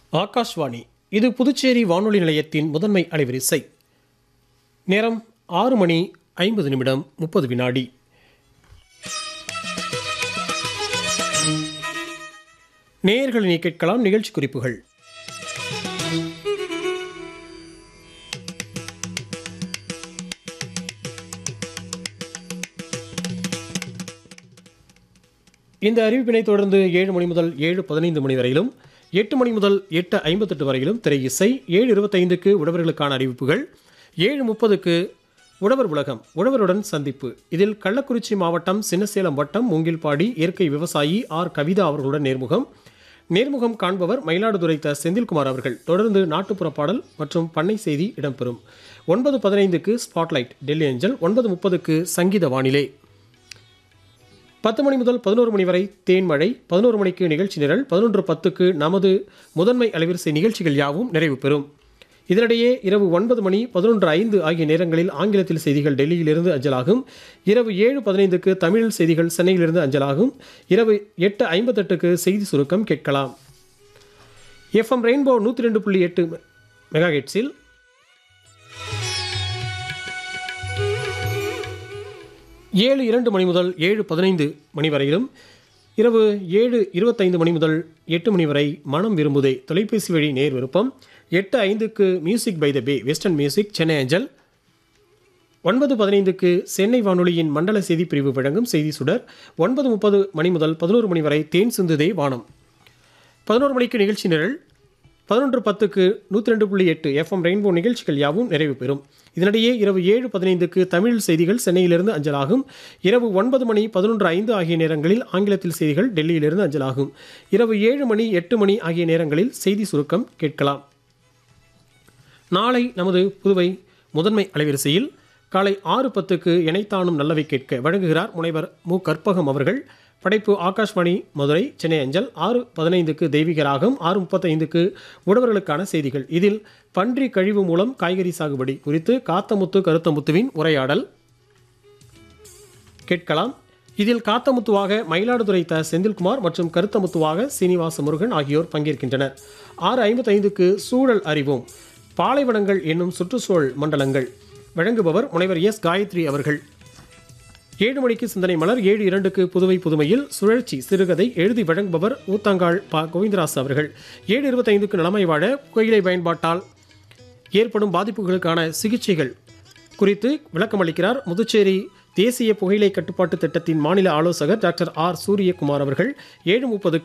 ஆகாஷ்வாணி இது புதுச்சேரி வானொலி நிலையத்தின் முதன்மை அலைவரிசை நேரம் ஆறு மணி ஐம்பது நிமிடம் முப்பது வினாடி நேயர்களை கேட்கலாம் நிகழ்ச்சி குறிப்புகள் இந்த அறிவிப்பினை தொடர்ந்து ஏழு மணி முதல் ஏழு பதினைந்து மணி வரையிலும் எட்டு மணி முதல் எட்டு ஐம்பத்தெட்டு வரையிலும் திரை இசை ஏழு இருபத்தைந்துக்கு உழவர்களுக்கான அறிவிப்புகள் ஏழு முப்பதுக்கு உழவர் உலகம் உழவருடன் சந்திப்பு இதில் கள்ளக்குறிச்சி மாவட்டம் சின்னசேலம் வட்டம் மூங்கில்பாடி இயற்கை விவசாயி ஆர் கவிதா அவர்களுடன் நேர்முகம் நேர்முகம் காண்பவர் மயிலாடுதுறை த செந்தில்குமார் அவர்கள் தொடர்ந்து நாட்டுப்புற பாடல் மற்றும் பண்ணை செய்தி இடம்பெறும் ஒன்பது பதினைந்துக்கு ஸ்பாட்லைட் டெல்லி ஏஞ்சல் ஒன்பது முப்பதுக்கு சங்கீத வானிலை பத்து மணி முதல் பதினோரு மணி வரை தேன்மழை பதினோரு மணிக்கு நிகழ்ச்சி நிரல் பதினொன்று பத்துக்கு நமது முதன்மை அலைவரிசை நிகழ்ச்சிகள் யாவும் நிறைவு பெறும் இதனிடையே இரவு ஒன்பது மணி பதினொன்று ஐந்து ஆகிய நேரங்களில் ஆங்கிலத்தில் செய்திகள் டெல்லியிலிருந்து அஞ்சலாகும் இரவு ஏழு பதினைந்துக்கு தமிழில் செய்திகள் சென்னையிலிருந்து அஞ்சலாகும் இரவு எட்டு ஐம்பத்தெட்டுக்கு செய்தி சுருக்கம் கேட்கலாம் எஃப்எம் ரெயின்போ நூற்றி ரெண்டு புள்ளி எட்டு மெகா ஹெட்ஸில் ஏழு இரண்டு மணி முதல் ஏழு பதினைந்து மணி வரையிலும் இரவு ஏழு இருபத்தைந்து மணி முதல் எட்டு மணி வரை மனம் விரும்புதே தொலைபேசி வழி நேர் விருப்பம் எட்டு ஐந்துக்கு music by the bay western music Chennai அஞ்சல் ஒன்பது பதினைந்துக்கு சென்னை வானொலியின் மண்டல செய்தி பிரிவு வழங்கும் செய்தி சுடர் ஒன்பது முப்பது மணி முதல் பதினோரு மணி வரை தேன் சிந்துதே வானம் பதினோரு மணிக்கு நிகழ்ச்சி நிரல் பதினொன்று பத்துக்கு நூற்றி ரெண்டு புள்ளி எட்டு எஃப்எம் ரெயின்போ நிகழ்ச்சிகள் யாவும் நிறைவு பெறும் இதனிடையே இரவு ஏழு பதினைந்துக்கு தமிழ் செய்திகள் சென்னையிலிருந்து அஞ்சலாகும் இரவு ஒன்பது மணி பதினொன்று ஐந்து ஆகிய நேரங்களில் ஆங்கிலத்தில் செய்திகள் டெல்லியிலிருந்து அஞ்சலாகும் இரவு ஏழு மணி எட்டு மணி ஆகிய நேரங்களில் செய்தி சுருக்கம் கேட்கலாம் நாளை நமது புதுவை முதன்மை அலைவரிசையில் காலை ஆறு பத்துக்கு இணைத்தானும் நல்லவை கேட்க வழங்குகிறார் முனைவர் மு கற்பகம் அவர்கள் படைப்பு ஆகாஷ்வாணி மதுரை சென்னை அஞ்சல் ஆறு பதினைந்துக்கு தெய்வீக ராகம் ஆறு முப்பத்தைந்துக்கு உழவர்களுக்கான செய்திகள் இதில் பன்றி கழிவு மூலம் காய்கறி சாகுபடி குறித்து காத்தமுத்து கருத்தமுத்துவின் உரையாடல் கேட்கலாம் இதில் காத்தமுத்துவாக மயிலாடுதுறை த செந்தில்குமார் மற்றும் கருத்தமுத்துவாக சீனிவாச முருகன் ஆகியோர் பங்கேற்கின்றனர் ஆறு ஐம்பத்தைந்துக்கு சூழல் அறிவோம் பாலைவனங்கள் என்னும் சுற்றுச்சூழல் மண்டலங்கள் வழங்குபவர் முனைவர் எஸ் காயத்ரி அவர்கள் ஏழு மணிக்கு சிந்தனை மலர் ஏழு இரண்டுக்கு புதுவை புதுமையில் சுழற்சி சிறுகதை எழுதி வழங்குபவர் ஊத்தங்காள் ப கோவிந்தராஸ் அவர்கள் ஏழு இருபத்தைந்துக்கு நலமை வாழ புகையிலை பயன்பாட்டால் ஏற்படும் பாதிப்புகளுக்கான சிகிச்சைகள் குறித்து விளக்கமளிக்கிறார் முதுச்சேரி தேசிய புகையிலை கட்டுப்பாட்டு திட்டத்தின் மாநில ஆலோசகர் டாக்டர் ஆர் சூரியகுமார் அவர்கள் ஏழு முப்பதுக்கு